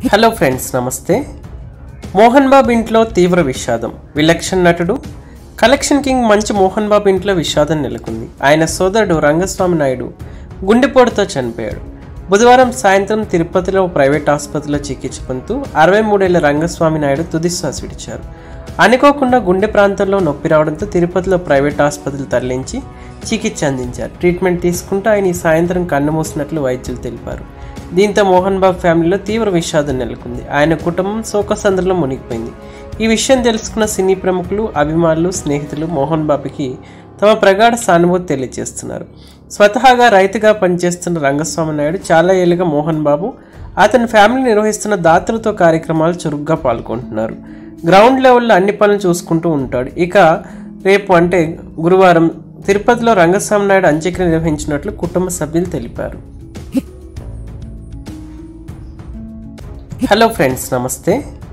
hello friends నమస్తే మోహన్ బాబు ఇంట్లో తీవ్ర విషాదం విలక్షణ నటుడు కలెక్షన్ కింగ్ మంచి మోహన్ బాబు ఇంట్లో విషాదం నెలకొంది ఆయన సోదరుడు రంగస్వామి నాయుడు గుండెపోటుతో చనిపోయాడు బుధవారం సాయంత్రం తిరుపతిలో ఓ ప్రైవేట్ ఆసుపత్రిలో చికిత్స పొందుతూ అరవై మూడేళ్ల రంగస్వామి నాయుడు తుదిశ్వాస విడిచారు అనుకోకుండా గుండె ప్రాంతంలో నొప్పి రావడంతో తిరుపతిలో ప్రైవేట్ ఆసుపత్రులు తరలించి చికిత్స అందించారు ట్రీట్మెంట్ తీసుకుంటూ ఆయన ఈ సాయంత్రం కన్నుమూసినట్లు వైద్యులు తెలిపారు దీంతో మోహన్ బాబు ఫ్యామిలీలో తీవ్ర విషాదం నెలకొంది ఆయన కుటుంబం శోకసంద్రలో మునిగిపోయింది ఈ విషయం తెలుసుకున్న సినీ ప్రముఖులు అభిమానులు స్నేహితులు మోహన్ బాబుకి తమ ప్రగాఢ సానుభూతి తెలియజేస్తున్నారు స్వతహాగా రైతుగా పనిచేస్తున్న రంగస్వామి నాయుడు చాలా ఏళ్ళుగా మోహన్ బాబు అతని ఫ్యామిలీ నిర్వహిస్తున్న దాతృత్వ కార్యక్రమాలు చురుగ్గా పాల్గొంటున్నారు గ్రౌండ్ లెవెల్లో అన్ని పనులు చూసుకుంటూ ఉంటాడు ఇక రేపు అంటే గురువారం తిరుపతిలో రంగస్వామి నాయుడు అంత్యక్రియ నిర్వహించినట్లు కుటుంబ సభ్యులు తెలిపారు హలో ఫ్రెండ్స్ నమస్తే